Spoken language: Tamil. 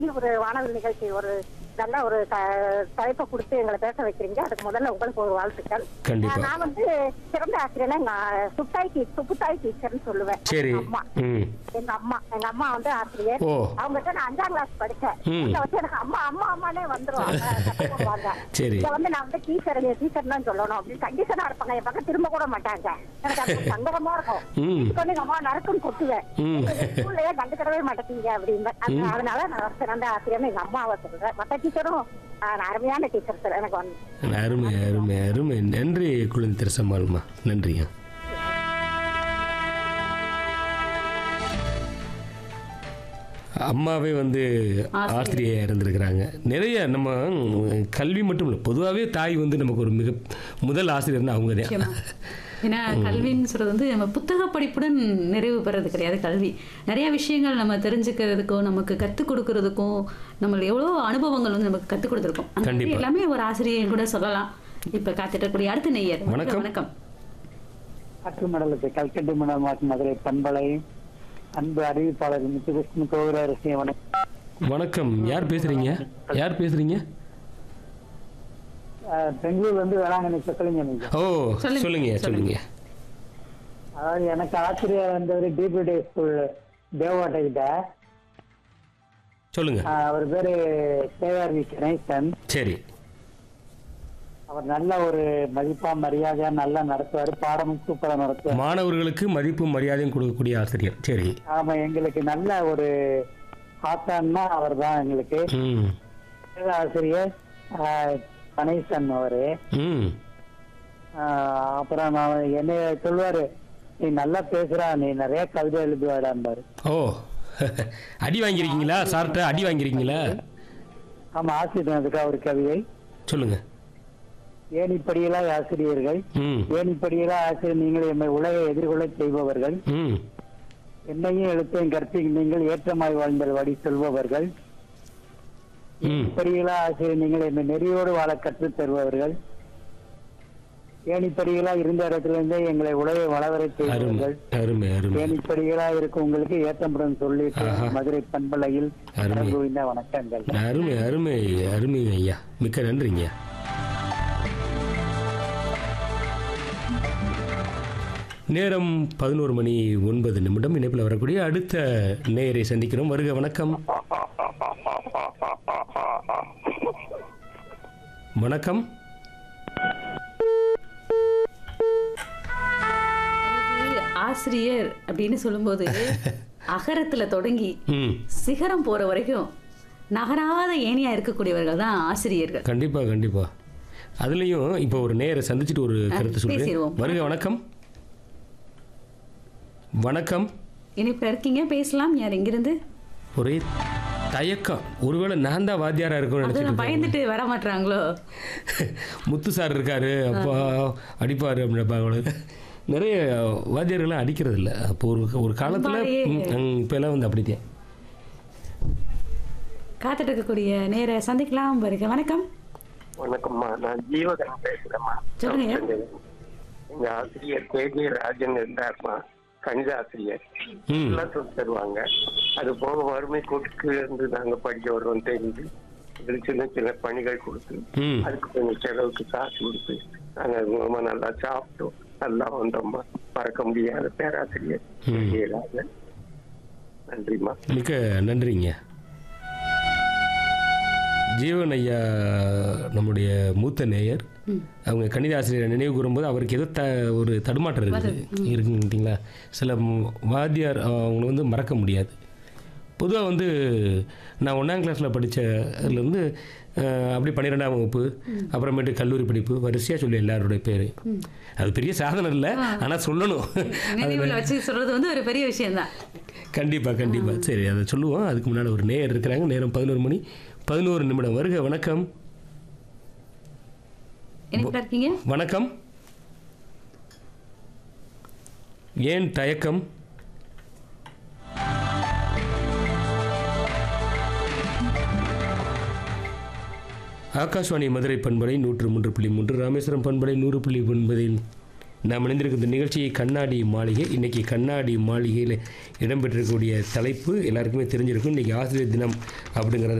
ஒரு வானவில் நிகழ்ச்சி ஒரு நல்ல ஒரு த- தலைப்பை கொடுத்து எங்களை பேச வைக்கிறீங்க அதுக்கு முதல்ல உங்களுக்கு ஒரு வாழ்த்துக்கள் கண்டிப்பா. ஆஹ் நான் வந்து சிறந்த ஆசிரியர்னா எங்க சுத்தாய் டீ சுப்புத்தாய் டீச்சர்னு சொல்லுவேன் சரி எங்க அம்மா ம் எங்க அம்மா எங்க அம்மா வந்து ஆசிரியர் ஓ. அவங்ககிட்ட நான் அஞ்சாம் கிளாஸ் படிச்சேன் ம். இங்க வந்து எனக்கு அம்மா அம்மா அம்மானே வந்துருவாங்க சத்தம் போடுவாங்க. சரி. இங்க வந்து நான் வந்து டீச்சர் டீச்சர் தான் சொல்லணும் அப்படின்னு கண்டிஷனா இருப்பாங்க என் பக்கம் திரும்ப கூட மாட்டாங்க எனக்கு அது சங்கடமா இருக்கும் ம். இதுக்கு வந்து எங்க அம்மா நறுக்குன்னு கொட்டுவேன் ம். ஸ்கூல்லயே கண்டுக்கிடவே மாட்டேங்க அப்படின்னு அது- அதனால நான் சிறந்த ஆசிரியர்னு எங்க அம்மாவை சொல்றேன் மத்த டீச்சரும் ஆஹ், அருமையான டீச்சர் சார் எனக்கு வந்து அருமை அருமை அருமை நன்றி குழந்தை திருசம்மாள்மா நன்றிங்க அம்மாவே வந்து ஆசிரியர் இருந்திருக்கிறாங்க நிறைய நம்ம ம், கல்வி மட்டும் இல்லை பொதுவாகவே தாய் வந்து நமக்கு ஒரு மிக முதல் ஆசிரியர்னா அவங்க தான் நிச்சயமா. ஏன்னா கல்வின்னு சொல்றது வந்து நம்ம புத்தக படிப்புடன் நிறைவு பெறது கிடையாது கல்வி நிறைய விஷயங்கள் நம்ம தெரிஞ்சுக்கிறதுக்கும் நமக்கு கற்றுக் கொடுக்கறதுக்கும் நம்ம எவ்வளோ அனுபவங்கள் வந்து நமக்கு கற்றுக் கொடுத்துருக்கோம் அந்த மாதிரி கண்டிப்பா. எல்லாமே ஒரு ஆசிரியர் கூட சொல்லலாம் இப்ப காத்துட்டு இருக்கக்கூடிய அடுத்த நெய்யர் வணக்கம். வணக்கம் காற்று மண்டலத்தை கல்கட்டு மண்டலம் மதுரை பண்பலை அன்பு அறிவிப்பாளர் முத்துகிருஷ்ணன் கோவிலரசி வணக்கம் வணக்கம் யார் பேசுறீங்க யார் பேசுறீங்க அஹ், பெங்களூர் வந்து வேளாங்கண்ணி சொக்கலிங்கம் ஐயா. ஓ சொல்லுங்க, சொல்லுங்க சொல்லுங்க அதாவது எனக்கு ஆசிரியர் வந்தவர் டிபிடி ஸ்கூல் தேவாட்டை கிட்ட சொல்லுங்க அஹ், அவர் பேரு கேஆர் வி கணேசன் சரி அவர் நல்ல ஒரு மதிப்பா மரியாதையா நல்லா நடத்துவார் பாடமும் சூப்பரா நடத்துவார் மாணவர்களுக்கு மதிப்பும் மரியாதையும் கொடுக்கக்கூடிய ஆசிரியர் சரி ஆமா எங்களுக்கு நல்ல ஒரு ஆசான்னா அவர் தான் எங்களுக்கு ம் வேத ஆசிரியர் அஹ், கணேசன் அவரு ம் ஆஹ் அப்புறம் நான் என்ன சொல்லுவாரு நீ நல்லா பேசுறா நீ நிறைய கவிதை எழுதுவாடாம்பாரு ஓ அடி வாங்கியிருக்கீங்களா சார்கிட்ட அடி வாங்கியிருக்கீங்களா ஆமா ஆசிரியர் அதுக்கு ஒரு கவிதை சொல்லுங்க ஏணிப்படியிலா ஆசிரியர்கள் ம் ஏணிப்படியிலா ஆசிரியர் நீங்கள் எம்மை உலகை எதிர்கொள்ள செய்பவர்கள் ம் என்னையும் எழுத்தையும் கற்பிக்கும் நீங்கள் ஏற்றமாய் வாழ்ந்தல் வழி சொல்பவர்கள் ம் படியிலா ஆசிரியர் நீங்கள் எம்மை நெறியோடு வாழ கற்றுத் தருபவர்கள் ஏணிப்படிகளா இருந்த இடத்துல இருந்தே எங்களை உலகை வளவரை அருமை செய்பவர்கள் அருமை அருமை ஏணிப்படிகளா இருக்கும் உங்களுக்கு ஏற்றமுடன் சொல்லிட்டு ஆஹா. மதுரை பண்பலையில் அருமை. குவிந்த வணக்கங்கள் அருமை அருமை அருமைங்க ஐயா மிக்க நன்றிங்க நேரம் பதினோரு மணி ஒன்பது நிமிடம் இணைப்பில் வரக்கூடிய அடுத்த நேயரை சந்திக்கிறோம் வருக வணக்கம் வணக்கம் ஆசிரியர் அப்படின்னு சொல்லும்போது அகரத்துல தொடங்கி ம் சிகரம் போற வரைக்கும் நகராத ஏணியா இருக்கக்கூடியவர்கள் தான் ஆசிரியர்கள் கண்டிப்பா கண்டிப்பா அதுலயும் இப்போ ஒரு நேயரை சந்திச்சுட்டு ஒரு கருத்து சொல்றேன் பேசிடுவோம். வருக வணக்கம் வணக்கம் இனிப்புல இருக்கீங்க பேசலாம் யார் எங்கிருந்து ஒரே தயக்கம் ஒருவேளை நான் தான் வாத்தியாரா இருக்கும்னு அதுவும் நினைச்சிட்டு பயந்துட்டு வர மாட்டாங்களோ முத்து சார் இருக்காரு அப்பா அடிப்பாரு அப்படின்பாங்க நிறைய வாத்தியார்கள்லாம் அடிக்கிறது இல்லை அப்போ ஒரு ஒரு காலத்தில் அன்பாலேயே. இப்போ எல்லாம் வந்து அப்படித்தான் காத்துட்டு இருக்கக்கூடிய நேர சந்திக்கலாம் வருக வணக்கம் வணக்கம்மா நான் ஜீவகன் பேசுறேம்மா சொல்லுங்க. எங்க ஆசிரியர் கே ஜே ராஜன் இருந்தார்மா கணித ஆசிரியர் ம் நல்லா சொல்லி தருவாங்க அது போக வறுமை கூட்டுக்கு இருந்து நாங்க படிக்க வருவோம் தெரிஞ்சு எங்களுக்கு சின்ன சின்ன பணிகள் கொடுத்து ம் அதுக்கு கொஞ்சம் செலவுக்கு காசு கொடுத்து நாங்க ரொம்ப நல்லா சாப்பிட்டோம் நல்லா வந்தோம்மா மறக்க முடியாத பேராசிரியர் கே ம். ஜே ராஜன் நன்றிம்மா மிக்க நன்றிங்க ஜீவன் ஐயா நம்முடைய மூத்த நேயர் அவங்க கணித ஆசிரியரை நினைவு கூறும்போது அவருக்கு ஏதோ த ஒரு தடுமாற்றம் இருக்குது இருக்குங்களா சில ம் வாத்தியார் அவங்கள வந்து மறக்க முடியாது பொதுவாக வந்து நான் ஒன்றாம் கிளாஸில் படித்ததுலேருந்து அப்படி பன்னிரெண்டாம் வகுப்பு அப்புறமேட்டு கல்லூரி படிப்பு வரிசையாக சொல்லி எல்லாருடைய பேர் அது பெரிய சாதனை இல்லை ஆனால் சொல்லணும் நினைவுல வச்சு சொல்றது வந்து ஒரு பெரிய விஷயம்தான் கண்டிப்பாக கண்டிப்பாக சரி அதை சொல்லுவோம் அதுக்கு முன்னால் ஒரு நேயர் இருக்கிறாங்க நேரம் பதினோரு மணி பதினோரு நிமிடம் வருக வணக்கம் இனிப்புல இருக்கீங்க வணக்கம் ஏன் தயக்கம் ஆகாஷ்வாணி மதுரை பண்பலை நூற்று மூன்று புள்ளி மூன்று ராமேஸ்வரம் பண்பலை நூறு புள்ளி ஒன்பதில் நாம் இணைந்திருக்கிற இந்த நிகழ்ச்சி கண்ணாடி மாளிகை இன்னைக்கு கண்ணாடி மாளிகையில் இடம்பெற்றிருக்கக்கூடிய தலைப்பு எல்லாருக்குமே தெரிஞ்சிருக்கும் இன்னைக்கு ஆசிரியர் தினம் அப்படிங்கிறது